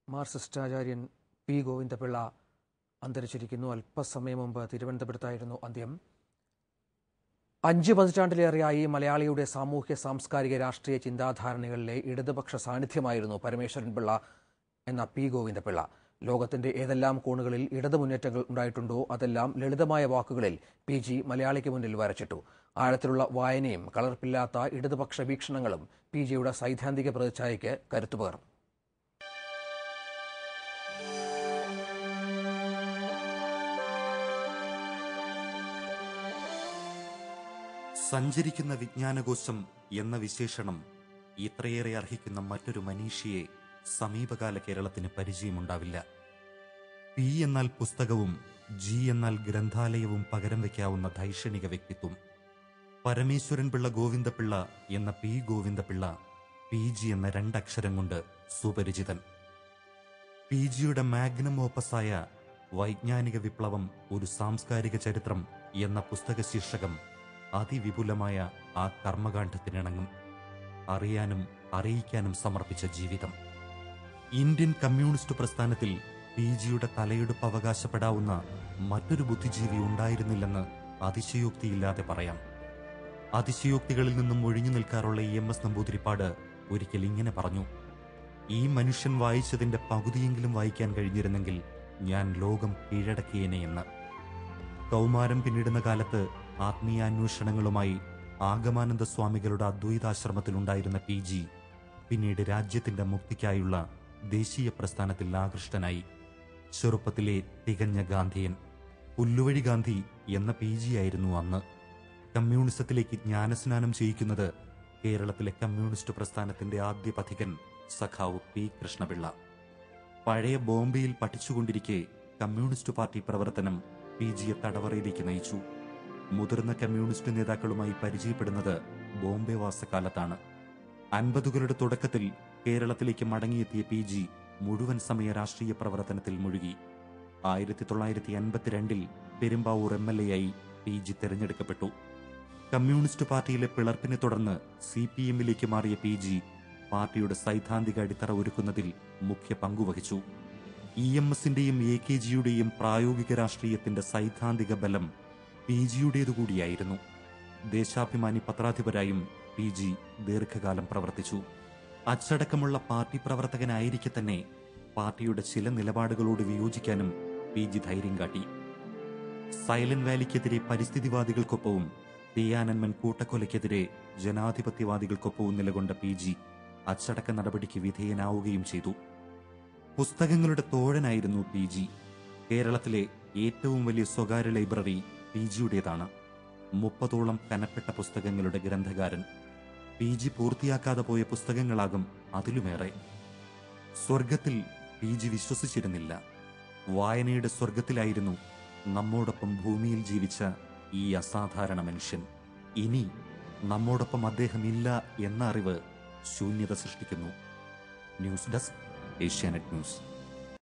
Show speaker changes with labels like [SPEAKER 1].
[SPEAKER 1] Marxist ആചാര്യൻ P Govinda Pillai അന്തരിച്ചിരിക്കുന്നു അല്പസമയം മുമ്പ് തിരുവനന്തപുരത്തായിരുന്നു അന്ത്യം അഞ്ച് പതിറ്റാണ്ടിലേറെയായി മലയാളിയുടെ സാമൂഹ്യ സാംസ്കാരിക രാഷ്ട്രീയ ചിന്താധാരണകളിലെ ഇടതുപക്ഷ സാന്നിധ്യമായിരുന്നു പരമേശ്വരൻ പിള്ള എന്ന പി ഗോവിന്ദപിള്ള ലോകത്തിന്റെ ഏതെല്ലാം കോണുകളിൽ ഇടതു മുന്നേറ്റങ്ങൾ ഉണ്ടായിട്ടുണ്ടോ അതെല്ലാം ലളിതമായ വാക്കുകളിൽ പി ജി മലയാളിക്ക് മുന്നിൽ വരച്ചിട്ടു ആഴത്തിലുള്ള വായനയും കളർപ്പില്ലാത്ത ഇടതുപക്ഷ വീക്ഷണങ്ങളും പി ജിയുടെ സൈദ്ധാന്തിക പ്രതിച്ഛായയ്ക്ക് കരുത്തുപകർന്നു
[SPEAKER 2] സഞ്ചരിക്കുന്ന വിജ്ഞാനകോശം എന്ന വിശേഷണം ഇത്രയേറെ അർഹിക്കുന്ന മറ്റൊരു മനീഷിയെ സമീപകാല കേരളത്തിന് പരിചയമുണ്ടാവില്ല പി എന്നാൽ പുസ്തകവും ജി എന്നാൽ ഗ്രന്ഥാലയവും പകരം വയ്ക്കാവുന്ന ധൈഷണിക വ്യക്തിത്വം പരമേശ്വരൻ പിള്ള ഗോവിന്ദപിള്ള എന്ന പി ഗോവിന്ദപിള്ള പി ജി എന്ന രണ്ടക്ഷരം കൊണ്ട് സുപരിചിതൻ പി ജിയുടെ മാഗ്നം ഓപ്പസായ വൈജ്ഞാനിക വിപ്ലവം ഒരു സാംസ്കാരിക ചരിത്രം എന്ന പുസ്തക ശീർഷകം അതിവിപുലമായ ആ കർമ്മകാണ്ഡത്തിനിണങ്ങും അറിയാനും അറിയിക്കാനും സമർപ്പിച്ച ജീവിതം ഇന്ത്യൻ കമ്മ്യൂണിസ്റ്റ് പ്രസ്ഥാനത്തിൽ പി ജിയുടെ തലയെടുപ്പ് അവകാശപ്പെടാവുന്ന മറ്റൊരു ബുദ്ധിജീവി ഉണ്ടായിരുന്നില്ലെന്ന് അതിശയോക്തിയില്ലാതെ പറയാം അതിശയോക്തികളിൽ നിന്നും ഒഴിഞ്ഞു നിൽക്കാറുള്ള ഇ എം എസ് നമ്പൂതിരിപ്പാട് ഒരിക്കൽ ഇങ്ങനെ പറഞ്ഞു ഈ മനുഷ്യൻ വായിച്ചതിന്റെ പകുതിയെങ്കിലും വായിക്കാൻ കഴിഞ്ഞിരുന്നെങ്കിൽ ഞാൻ ലോകം കീഴടക്കിയേനെ എന്ന് കൗമാരം പിന്നിടുന്ന കാലത്ത് ആത്മീയാന്വേഷണങ്ങളുമായി ആഗമാനന്ദ സ്വാമികളുടെ അദ്വൈതാശ്രമത്തിലുണ്ടായിരുന്ന പി ജി പിന്നീട് രാജ്യത്തിന്റെ മുക്തിക്കായുള്ള ദേശീയ പ്രസ്ഥാനത്തിൽ ആകൃഷ്ടനായി ചെറുപ്പത്തിലെ തികഞ്ഞ ഗാന്ധിയൻ പുല്ലുവഴി ഗാന്ധി എന്ന പി ജി ആയിരുന്നു അന്ന് കമ്മ്യൂണിസത്തിലേക്ക് ജ്ഞാനസ്നാനം ചെയ്യിക്കുന്നത് കേരളത്തിലെ കമ്മ്യൂണിസ്റ്റ് പ്രസ്ഥാനത്തിന്റെ ആദ്യ പഥികൻ സഖാവ് പി കൃഷ്ണപിള്ള പഴയ ബോംബെയിൽ പഠിച്ചുകൊണ്ടിരിക്കെ കമ്മ്യൂണിസ്റ്റ് പാർട്ടി പ്രവർത്തനം പി ജിയെ തടവറയിലേക്ക് നയിച്ചു മുതിർന്ന കമ്മ്യൂണിസ്റ്റ് നേതാക്കളുമായി പരിചയപ്പെടുന്നത് ബോംബെ വാസകാലത്താണ് അൻപതുകളുടെ തുടക്കത്തിൽ കേരളത്തിലേക്ക് മടങ്ങിയെത്തിയ പി ജി മുഴുവൻ സമയ രാഷ്ട്രീയ പ്രവർത്തനത്തിൽ മുഴുകി ആയിരത്തി തൊള്ളായിരത്തി അൻപത്തിരണ്ടിൽ പെരുമ്പാവൂർ എം എൽ എ ആയി പി ജി തെരഞ്ഞെടുക്കപ്പെട്ടു കമ്മ്യൂണിസ്റ്റ് പാർട്ടിയിലെ പിളർപ്പിനെ തുടർന്ന് സി പി എമ്മിലേക്ക് മാറിയ പി ജി പാർട്ടിയുടെ സൈദ്ധാന്തിക അടിത്തറ ഒരുക്കുന്നതിൽ മുഖ്യ പങ്കുവഹിച്ചു ഇ എം എസിന്റെയും എ കെ ജിയുടെയും പ്രായോഗിക രാഷ്ട്രീയത്തിന്റെ സൈദ്ധാന്തിക ബലം പി ജിയുടേതുകൂടിയായിരുന്നു ദേശാഭിമാനി പത്രാധിപരായും പി ജി ദീർഘകാലം പ്രവർത്തിച്ചു അച്ചടക്കമുള്ള പാർട്ടി പ്രവർത്തകനായിരിക്കെ തന്നെ പാർട്ടിയുടെ ചില നിലപാടുകളോട് വിയോജിക്കാനും പി ജി ധൈര്യം കാട്ടി സൈലന്റ് വാലിക്കെതിരെ പരിസ്ഥിതിവാദികൾക്കൊപ്പവും തിയാനന്മൻ കൂട്ടക്കൊലയ്ക്കെതിരെ ജനാധിപത്യവാദികൾക്കൊപ്പവും നിലകൊണ്ട പി ജി അച്ചടക്ക നടപടിക്ക് വിധേയനാവുകയും ചെയ്തു പുസ്തകങ്ങളുടെ തോഴനായിരുന്നു പി ജി കേരളത്തിലെ ഏറ്റവും വലിയ സ്വകാര്യ ലൈബ്രറി പി ജിയുടേതാണ് മുപ്പതോളം കനപ്പെട്ട പുസ്തകങ്ങളുടെ ഗ്രന്ഥകാരൻ പി ജി പൂർത്തിയാക്കാതെ പോയ പുസ്തകങ്ങളാകും അതിലുമേറെ സ്വർഗത്തിൽ പി ജി വിശ്വസിച്ചിരുന്നില്ല വായനയുടെ സ്വർഗത്തിലായിരുന്നു നമ്മോടൊപ്പം ഭൂമിയിൽ ജീവിച്ച ഈ അസാധാരണ മനുഷ്യൻ ഇനി നമ്മോടൊപ്പം അദ്ദേഹം ഇല്ല എന്ന അറിവ് ശൂന്യത സൃഷ്ടിക്കുന്നു ന്യൂസ് ഡെസ്ക് ഏഷ്യാനെറ്റ് ന്യൂസ്